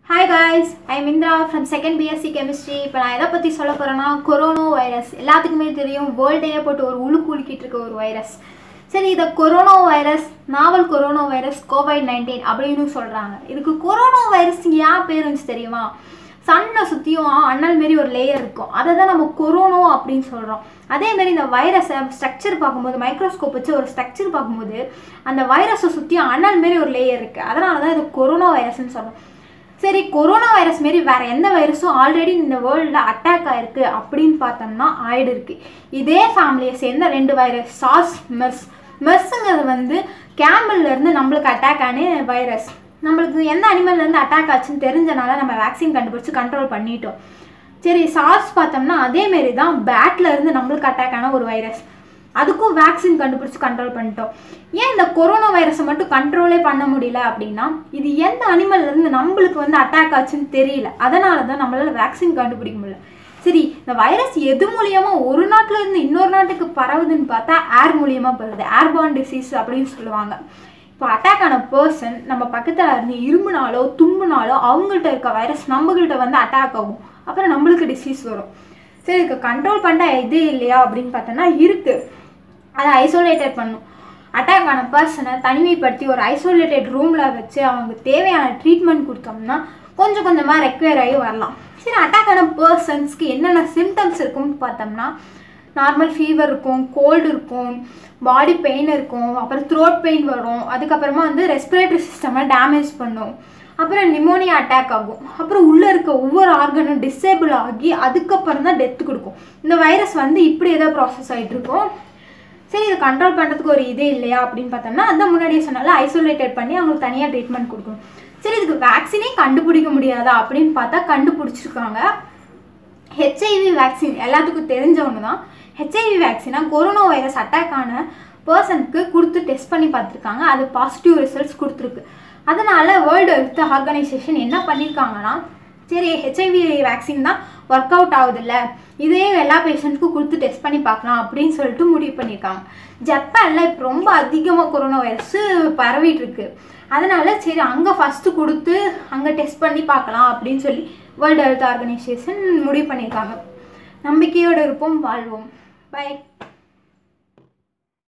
hi guys I Mindhra from second BSc chemistry இப்போ நான் எதை பற்றி சொல்ல போகிறேன்னா கொரோனா வைரஸ் எல்லாத்துக்குமே தெரியும் வேர்ல்டையே போட்டு ஒரு உழுக்கு உலுக்கிட்டு இருக்க ஒரு வைரஸ் சரி இதை corona virus novel corona virus COVID nineteen அப்படின்னு சொல்கிறாங்க இதுக்கு கொரோனா வைரஸ் ஏன் பேர் இருந்துச்சு தெரியுமா சன்னை சுற்றியும் அண்ணல் மாரி ஒரு லேயர் இருக்கும் அதை தான் நம்ம கொரோனா அப்படின்னு சொல்கிறோம் அதேமாரி இந்த வைரஸை ஸ்ட்ரக்சர் பார்க்கும்போது மைக்ரோஸ்கோப் வச்சு ஒரு ஸ்ட்ரக்சர் பார்க்கும்போது அந்த வைரஸை சுற்றி அண்ணல் மாரி ஒரு லேயர் இருக்குது அதனால தான் இது கொரோனா வைரஸ்னு சொல்கிறோம் சரி கொரோனா வைரஸ் மாரி வேற எந்த வைரஸும் ஆல்ரெடி இந்த வேர்ல்டில் அட்டாக் ஆயிருக்கு அப்படின்னு பார்த்தோம்னா ஆயிடு இருக்கு இதே ஃபேமிலியை சேர்ந்த ரெண்டு வைரஸ் சாஸ் மெர்ஸ் மெர்ஸுங்கிறது வந்து கேமல்ல இருந்து நம்மளுக்கு அட்டாக் ஆன வைரஸ் நம்மளுக்கு எந்த அனிமல்ல இருந்து அட்டாக் ஆச்சுன்னு தெரிஞ்சனால நம்ம வேக்சின் கண்டுபிடிச்சு கண்ட்ரோல் பண்ணிட்டோம் சரி சார்ஸ் பார்த்தோம்னா அதே மாரி தான் பேட்ல இருந்து நம்மளுக்கு அட்டாக் ஆன ஒரு வைரஸ் அதுக்கும் வேக்சின் கண்டுபிடிச்சு கண்ட்ரோல் பண்ணிட்டோம் ஏன் இந்த கொரோனா வைரஸை மட்டும் கண்ட்ரோலே பண்ண முடியல அப்படின்னா இது எந்த அனிமல்ல இருந்து நம்மளுக்கு வந்து அட்டாக் ஆச்சுன்னு தெரியல அதனால தான் நம்மளால வேக்சின் கண்டுபிடிக்க முடியல சரி இந்த வைரஸ் எது மூலியமா ஒரு நாட்டுல இருந்து இன்னொரு நாட்டுக்கு பரவுதுன்னு பார்த்தா ஏர் மூலியமா பரவுது ஏர்பான் டிசீஸ் அப்படின்னு சொல்லுவாங்க இப்போ அட்டாக் ஆன பர்சன் நம்ம பக்கத்தில் இருந்து இருமுனாலோ தும்புனாலோ அவங்கள்ட்ட இருக்க வைரஸ் நம்மகிட்ட வந்து அட்டாக் ஆகும் அப்புறம் நம்மளுக்கு டிசீஸ் வரும் சரி இதுக்கு கண்ட்ரோல் பண்ண இது இல்லையா அப்படின்னு பார்த்தோன்னா இருக்குது அதை ஐசோலேட்டட் பண்ணும் அட்டாக் ஆன பர்சனை தனிமைப்படுத்தி ஒரு ஐசோலேட்டட் ரூமில் வச்சு அவங்க தேவையான ட்ரீட்மெண்ட் கொடுத்தோம்னா கொஞ்சம் கொஞ்சமாக ரெக்வயர் ஆகி வரலாம் சரி அட்டாக் ஆன பர்சன்ஸ்க்கு என்னென்ன சிம்டம்ஸ் இருக்கும்னு பார்த்தோம்னா நார்மல் ஃபீவர் இருக்கும் கோல்டு இருக்கும் பாடி பெயின் இருக்கும் அப்புறம் த்ரோட் பெயின் வரும் அதுக்கப்புறமா வந்து ரெஸ்பிரேட்டரி சிஸ்டமை டேமேஜ் பண்ணும் அப்புறம் நிமோனியா அட்டாக் ஆகும் அப்புறம் உள்ளே இருக்க ஒவ்வொரு ஆர்கனும் டிசேபிள் ஆகி அதுக்கப்புறம் தான் டெத்து கொடுக்கும் இந்த வைரஸ் வந்து இப்படி ஏதோ ப்ராசஸ் ஆகிட்டு இருக்கும் சரி இதை கண்ட்ரோல் பண்ணுறதுக்கு ஒரு இது இல்லையா அப்படின்னு பார்த்தோம்னா அதான் முன்னாடியே சொன்னால ஐசோலேட்டட் பண்ணி அவங்களுக்கு தனியாக ட்ரீட்மெண்ட் கொடுக்கணும் சரி இதுக்கு வேக்சினே கண்டுபிடிக்க முடியாதா அப்படின்னு பார்த்தா கண்டுபிடிச்சிருக்காங்க ஹெச்ஐவி வேக்சின் எல்லாத்துக்கும் தெரிஞ்ச ஒன்று தான் ஹெச்ஐவி வேக்சினை கொரோனா வைரஸ் அட்டாக் ஆன பர்சனுக்கு கொடுத்து டெஸ்ட் பண்ணி பார்த்துருக்காங்க அது பாசிட்டிவ் ரிசல்ட்ஸ் கொடுத்துருக்கு அதனால வேர்ல்டு ஹெல்த் ஆர்கனைசேஷன் என்ன பண்ணியிருக்காங்கன்னா சரி ஹெச்ஐவி வேக்சின் தான் ஒர்க் அவுட் ஆகுதுல்ல இதே எல்லா பேஷண்ட்ஸ்க்கும் கொடுத்து டெஸ்ட் பண்ணி பார்க்கலாம் அப்படின்னு சொல்லிட்டு முடிவு பண்ணியிருக்காங்க ஜப்பானில் இப்போ ரொம்ப அதிகமாக கொரோனா வைரஸ் பரவிட்டு இருக்கு அதனால சரி அங்கே ஃபஸ்ட்டு கொடுத்து அங்கே டெஸ்ட் பண்ணி பார்க்கலாம் அப்படின்னு சொல்லி வேர்ல்டு ஹெல்த் ஆர்கனைசேஷன் முடிவு பண்ணியிருக்காங்க நம்பிக்கையோடு இருப்போம் வாழ்வோம் பை